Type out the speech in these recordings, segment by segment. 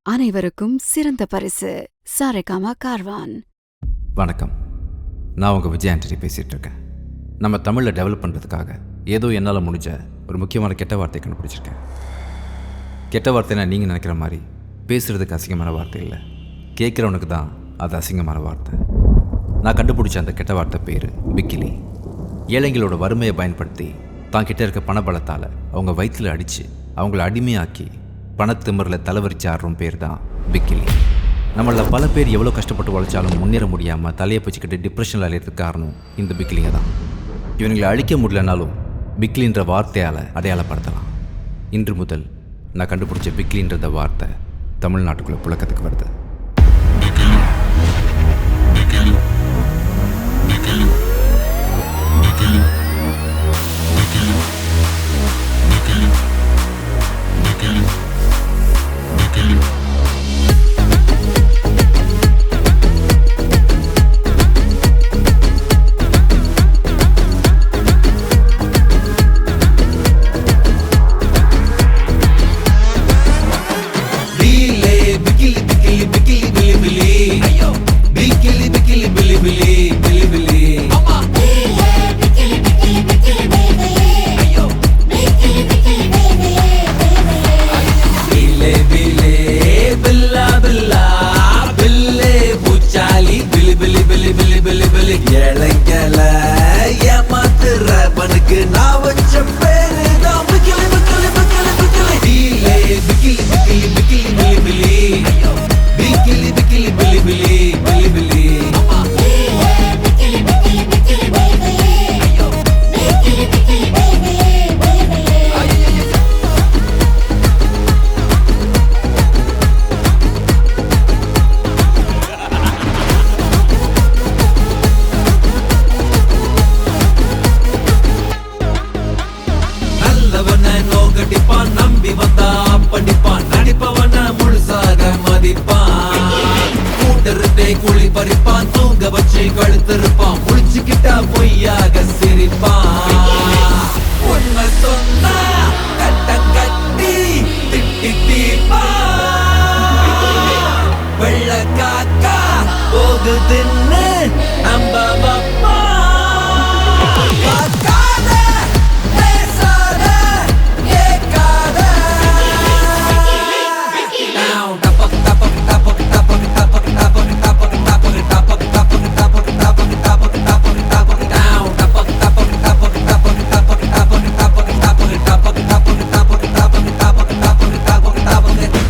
அனைவருக்கும் சிறந்த பரிசு சாரேகாமா கார்வான் வணக்கம் நான் உங்கள் விஜய் ஆண்டனி பேசிகிட்டு இருக்கேன் நம்ம தமிழில் டெவலப் பண்ணுறதுக்காக ஏதோ என்னால் முடிஞ்ச ஒரு முக்கியமான கெட்ட வார்த்தையை கண்டுபிடிச்சிருக்கேன் கெட்ட வார்த்தைனா நீங்கள் நினைக்கிற மாதிரி பேசுகிறதுக்கு அசிங்கமான வார்த்தை இல்லை கேட்குறவனுக்கு தான் அது அசிங்கமான வார்த்தை நான் கண்டுபிடிச்ச அந்த கெட்ட வார்த்தை பேர் பிக்கிலி ஏழைங்களோட வறுமையை பயன்படுத்தி தான் கிட்ட இருக்க பணபலத்தால் அவங்க வயிற்றில் அடித்து அவங்கள அடிமையாக்கி பணத்திமிரில் தலைவரிச்சு ஆடுறோம் பேர் தான் பிக்கிலி நம்மள பல பேர் எவ்வளோ கஷ்டப்பட்டு உழைச்சாலும் முன்னேற முடியாமல் தலையை பிச்சுக்கிட்டு டிப்ரெஷனில் அலையிறதுக்கு காரணம் இந்த பிக்கிலிங்க தான் இவங்களை அழிக்க முடியலனாலும் பிக்லின்ற வார்த்தையால் அடையாளப்படுத்தலாம் இன்று முதல் நான் கண்டுபிடிச்ச பிக்லின்றத வார்த்தை தமிழ்நாட்டுக்குள்ளே புழக்கத்துக்கு வருது Bile, bikili, bikili, bikili, bili, bili. Ayo. Bikili, bikili, bili, bili, bili, bili. Mama. Ayo. Bile, bile, billa, billa. Bille, பூச்சாலி, பிலி, பிலி, பிலி, பிலி, பிலி, பிலி. இளைஞல ஏமாத்துறவனுக்கு நான் வச்ச பேரு தான் பிக்கிலி, பிக்கிலி, பிக்கிலி, பிக்கிலி. Bile, bikili, bikili, bikili, bili, bili. Bikili, bikili, bili, bili, bili, bili. நல்லவன நோக்கடிப்பான் நம்பி வந்தா படிப்பான் நடிப்பவன முழுசாக மதிப்பான் கூட்டருத்தே குழி பறிப்பான் தூங்க வச்சு கழுத்திருப்பான் முழிச்சுக்கிட்டா பொய்யாக சிரிப்பான் உண்மை சொன்னா கட்டம் கட்டி திட்டி தீப்பான் வெள்ள காக்கா போகுதுன்னு நம்ப வைப்பான். பார்க்காத, பேசாத, கேட்காத. Down, டபக், டபக், டபக், டபக், டபக், டபக், டபக், டபக், டபக், டபக், டபக், டபக், டபக், டபக், டபக். Down, டபக், டபக், டபக், டபக், டபக், டபக், டபக், டபக், டபக், டபக், டபக், டபக், டபக், டபக், டபக், டபக்.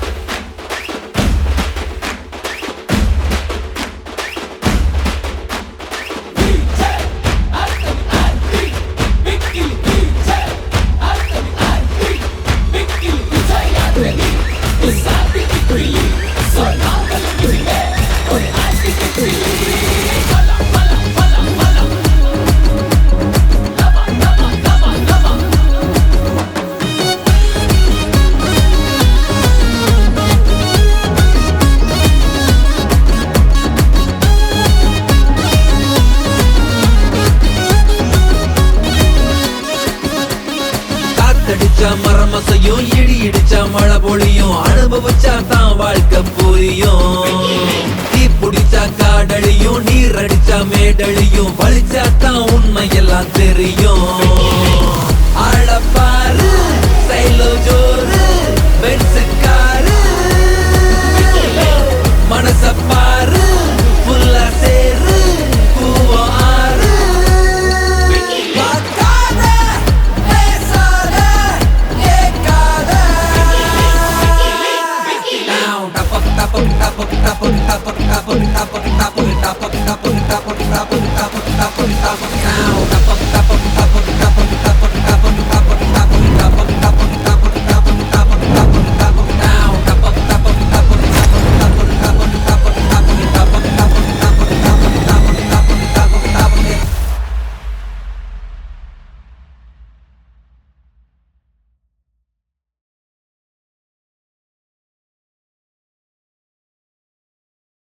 காத்தடிச்சா மரமசையும் இடி இடிச்சா மழை பொழியும் அனுபவிச்சா தான் வாழ்க்கை புரியும் தீ பிடிச்சா காடழியும் நீர் அடிச்சா மேடழியும் வலிச்சா தான் உண்மை எல்லாம் தெரியும்